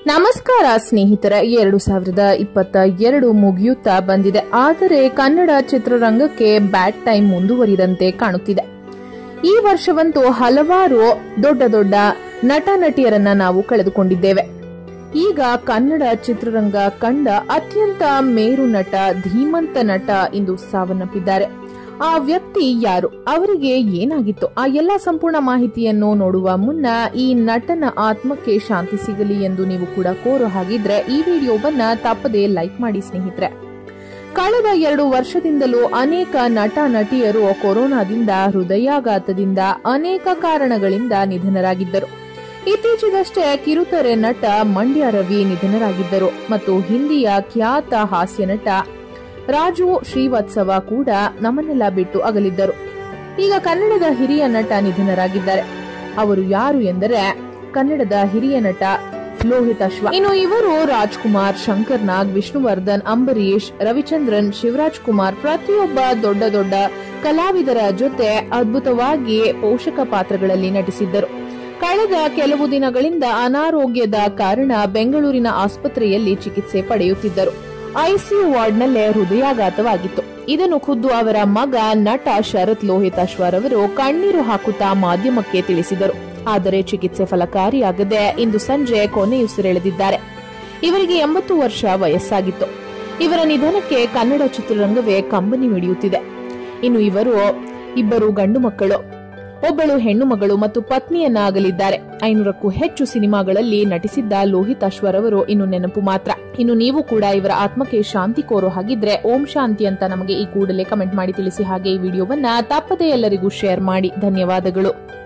ನಮಸ್ಕಾರ ಸ್ನೇಹಿತರ ಎರಡು ಸಾವಿರದ ಇಪ್ಪತ್ತ ಎರಡು ಮುಗಿಯುತ್ತಾ ಬಂದಿದೆ ಆದರೆ ಕನ್ನಡ ಚಿತ್ರರಂಗಕ್ಕೆ ಬ್ಯಾಡ್ ಟೈಮ್ ಮುಂದುವರಿದಂತೆ ಕಾಣುತ್ತಿದೆ ಈ ವರ್ಷವಂತೂ ಹಲವಾರು ದೊಡ್ಡ ದೊಡ್ಡ ನಟ ನಟಿಯರನ್ನ ನಾವು ಕಳೆದುಕೊಂಡಿದ್ದೇವೆ ಈಗ ಕನ್ನಡ ಚಿತ್ರರಂಗ ಕಂಡ ಅತ್ಯಂತ ಮೇರು ನಟ ಧೀಮಂತ ನಟ ಇಂದು ಸಾವನ್ನಪ್ಪಿದ್ದಾರೆ ಆ ವ್ಯಕ್ತಿ ಯಾರು ಅವರಿಗೆ ಏನಾಗಿತ್ತು ಆ ಎಲ್ಲ ಸಂಪೂರ್ಣ ಮಾಹಿತಿಯನ್ನು ನೋಡುವ ಮುನ್ನ ಈ ನಟನ ಆತ್ಮಕ್ಕೆ ಶಾಂತಿ ಸಿಗಲಿ ಎಂದು ನೀವು ಕೂಡ ಕೋರೋ ಹಾಗಿದ್ರೆ ಈ ವಿಡಿಯೋವನ್ನ ತಪ್ಪದೆ ಲೈಕ್ ಮಾಡಿ ಸ್ನೇಹಿತರೆ ಕಳೆದ ಎರಡು ವರ್ಷದಿಂದಲೂ ಅನೇಕ ನಟ ನಟಿಯರು ಕೊರೋನಾದಿಂದ ಹೃದಯಾಘಾತದಿಂದ ಅನೇಕ ಕಾರಣಗಳಿಂದ ನಿಧನರಾಗಿದ್ದರು ಇತ್ತೀಚೆಗಷ್ಟೇ ಕಿರುತೆರೆ ನಟ ಮಂಡ್ಯ ರವಿ ನಿಧನರಾಗಿದ್ದರು ಮತ್ತು ಹಿಂದಿಯ ಖ್ಯಾತ ಹಾಸ್ಯ ನಟ ರಾಜು ಶ್ರೀವತ್ಸವ ಕೂಡ ನಮ್ಮನ್ನೆಲ್ಲ ಬಿಟ್ಟು ಅಗಲಿದ್ದರು ಈಗ ಕನ್ನಡದ ಹಿರಿಯ ನಟ ನಿಧನರಾಗಿದ್ದಾರೆ ಅವರು ಯಾರು ಎಂದರೆ ಕನ್ನಡದ ಹಿರಿಯ ನಟ ಲೋಹಿತ್ ಅಶ್ವ ಇನ್ನು ಇವರು ರಾಜ್ಕುಮಾರ್ ಶಂಕರ್ ನಾಗ್ ವಿಷ್ಣುವರ್ಧನ್ ಅಂಬರೀಶ್ ರವಿಚಂದ್ರನ್ ಶಿವರಾಜ್ ಕುಮಾರ್ ಪ್ರತಿಯೊಬ್ಬ ದೊಡ್ಡ ದೊಡ್ಡ ಕಲಾವಿದರ ಜೊತೆ ಅದ್ಭುತವಾಗಿ ಪೋಷಕ ಪಾತ್ರಗಳಲ್ಲಿ ನಟಿಸಿದ್ದರು ಕಳೆದ ಕೆಲವು ದಿನಗಳಿಂದ ಅನಾರೋಗ್ಯದ ಕಾರಣ ಬೆಂಗಳೂರಿನ ಆಸ್ಪತ್ರೆಯಲ್ಲಿ ಚಿಕಿತ್ಸೆ ಪಡೆಯುತ್ತಿದ್ದರು ಐಸಿಯು ವಾರ್ಡ್ನಲ್ಲೇ ಹೃದಯಾಘಾತವಾಗಿತ್ತು ಇದನ್ನು ಖುದ್ದು ಅವರ ಮಗ ನಟ ಶರತ್ ಲೋಹಿತ್ ಅಶ್ವರ್ ಅವರು ಕಣ್ಣೀರು ಹಾಕುತ್ತಾ ಮಾಧ್ಯಮಕ್ಕೆ ತಿಳಿಸಿದರು ಆದರೆ ಚಿಕಿತ್ಸೆ ಫಲಕಾರಿಯಾಗದೆ ಇಂದು ಸಂಜೆ ಕೊನೆಯುಸಿರೆಳೆದಿದ್ದಾರೆ ಇವರಿಗೆ ಎಂಬತ್ತು ವರ್ಷ ವಯಸ್ಸಾಗಿತ್ತು ಇವರ ನಿಧನಕ್ಕೆ ಕನ್ನಡ ಚಿತ್ರರಂಗವೇ ಕಂಬನಿ ಮಿಡಿಯುತ್ತಿದೆ ಇನ್ನು ಇವರು ಇಬ್ಬರು ಗಂಡು ಮಕ್ಕಳು ಒಬ್ಬಳು ಹೆಣ್ಣು ಮಗಳು ಮತ್ತು ಪತ್ನಿಯನ್ನಾಗಲಿದ್ದಾರೆ ಐನೂರಕ್ಕೂ ಹೆಚ್ಚು ಸಿನಿಮಾಗಳಲ್ಲಿ ನಟಿಸಿದ್ದ ಲೋಹಿತ್ ಅಶ್ವರ್ ಅವರು ಇನ್ನು ನೆನಪು ಮಾತ್ರ ಇನ್ನು ನೀವು ಕೂಡ ಇವರ ಆತ್ಮಕ್ಕೆ ಶಾಂತಿ ಕೋರೋ ಹಾಗಿದ್ರೆ ಓಂ ಶಾಂತಿ ಅಂತ ನಮಗೆ ಈ ಕೂಡಲೇ ಕಮೆಂಟ್ ಮಾಡಿ ತಿಳಿಸಿ ಹಾಗೆ ಈ ವಿಡಿಯೋವನ್ನ ತಪ್ಪದೇ ಎಲ್ಲರಿಗೂ ಶೇರ್ ಮಾಡಿ ಧನ್ಯವಾದಗಳು